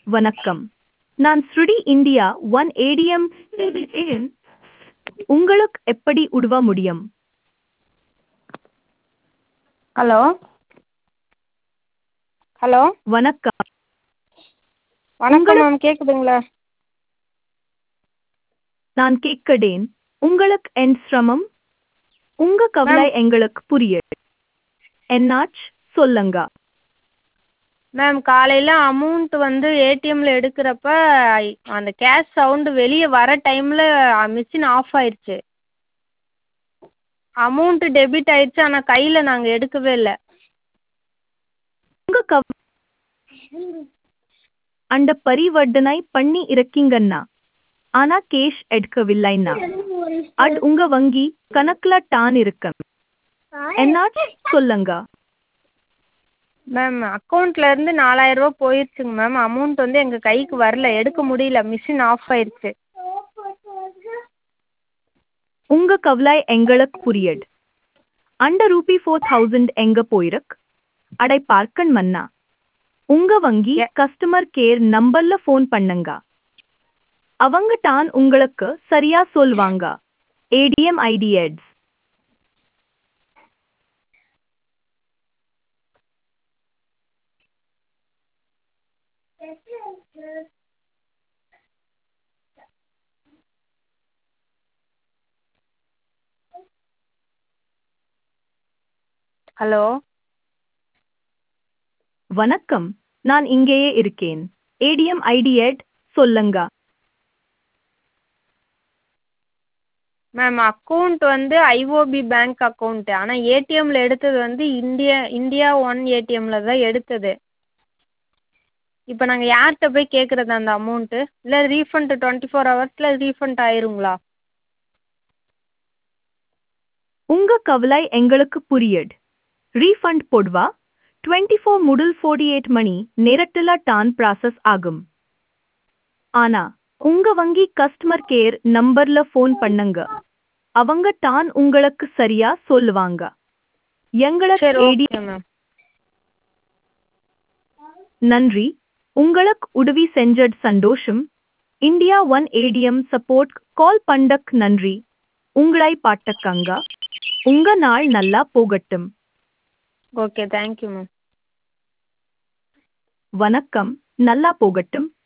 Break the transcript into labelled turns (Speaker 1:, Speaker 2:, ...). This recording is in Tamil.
Speaker 1: வணக்கம் நான் ஸ்ருடி இந்தியா ஒன் ஏடிஎம் உங்களுக்கு எப்படி உதவ முடியும்
Speaker 2: ஹலோ ஹலோ
Speaker 1: வணக்கம்
Speaker 2: வணக்கம் மேம் கேட்குதுங்களா
Speaker 1: நான் கேட்கிறேன் உங்களுக்கு என் சிரமம் உங்க கவலை எங்களுக்கு புரியுது என்னாச்சு சொல்லுங்க
Speaker 2: மேம் காலையில் அமௌண்ட் வந்து ஏடிஎம்மில் எடுக்கிறப்ப அந்த கேஷ் சவுண்டு வெளியே வர டைமில் மிஷின் ஆஃப் ஆயிடுச்சு அமௌண்ட்டு டெபிட் ஆயிடுச்சு ஆனால் கையில் நாங்கள் எடுக்கவே இல்லை
Speaker 1: உங்க கவ அந்த பரிவர்த்தனை பண்ணி இருக்கீங்கன்னா ஆனா கேஷ் எடுக்கவில்லைன்னா அது உங்க வங்கி கணக்குல தான் இருக்கும் என்னாச்சு சொல்லுங்க
Speaker 2: மேம் அக்கௌண்ட்லேருந்து நாலாயிரரூவா போயிடுச்சுங்க மேம் அமௌண்ட் வந்து எங்கள் கைக்கு வரல எடுக்க முடியல மிஷின் ஆஃப் ஆயிடுச்சு
Speaker 1: உங்க கவலை எங்களுக்கு புரியுது அந்த ரூபி ஃபோர் தௌசண்ட் எங்க போயிருக்கு அடை பார்க்கன் மன்னா உங்க வங்கி கஸ்டமர் கேர் நம்பர்ல ஃபோன் பண்ணுங்க அவங்க தான் உங்களுக்கு சரியா சொல்வாங்க ஏடிஎம் ஐடி எட்ஸ்
Speaker 2: ஹலோ
Speaker 1: வணக்கம் நான் இங்கேயே இருக்கேன் ஏடிஎம் ஐடி எட் சொல்லுங்க
Speaker 2: மேம் அக்கௌண்ட் வந்து ஐஓபி பேங்க் அக்கௌண்ட்டு ஆனால் ஏடிஎம்மில் எடுத்தது வந்து இந்தியா இந்தியா ஒன் ஏடிஎம்மில் தான் எடுத்தது இப்போ நாங்கள் யார்கிட்ட போய் கேட்குறது அந்த அமௌண்ட்டு இல்லை ரீஃபண்டு டுவெண்ட்டி ஃபோர் ஹவர்ஸில் ரீஃபண்ட் ஆயிருங்களா
Speaker 1: உங்க கவலை எங்களுக்கு புரியுது ரீஃபண்ட் போடுவா டுவெண்ட்டி ஃபோர் முதல் ஃபோர்ட்டி எயிட் மணி நேரத்தில் டான் ப்ராசஸ் ஆகும் ஆனா உங்க வங்கி கஸ்டமர் கேர் நம்பர்ல ஃபோன் பண்ணுங்க அவங்க தான் உங்களுக்கு சரியா சொல்லுவாங்க எங்களுக்கு
Speaker 2: சரி
Speaker 1: ஏடி
Speaker 2: ஓகே மேம்
Speaker 1: நன்றி உங்களுக்கு உதவி செஞ்சது சந்தோஷம் India one ATM support call பண்டக் நன்றி உங்களை பாட்டக்கங்க உங்க நாள் நல்லா போகட்டும்
Speaker 2: ஓகே தேங்க்யூ மேம்
Speaker 1: வணக்கம் நல்லா போகட்டும்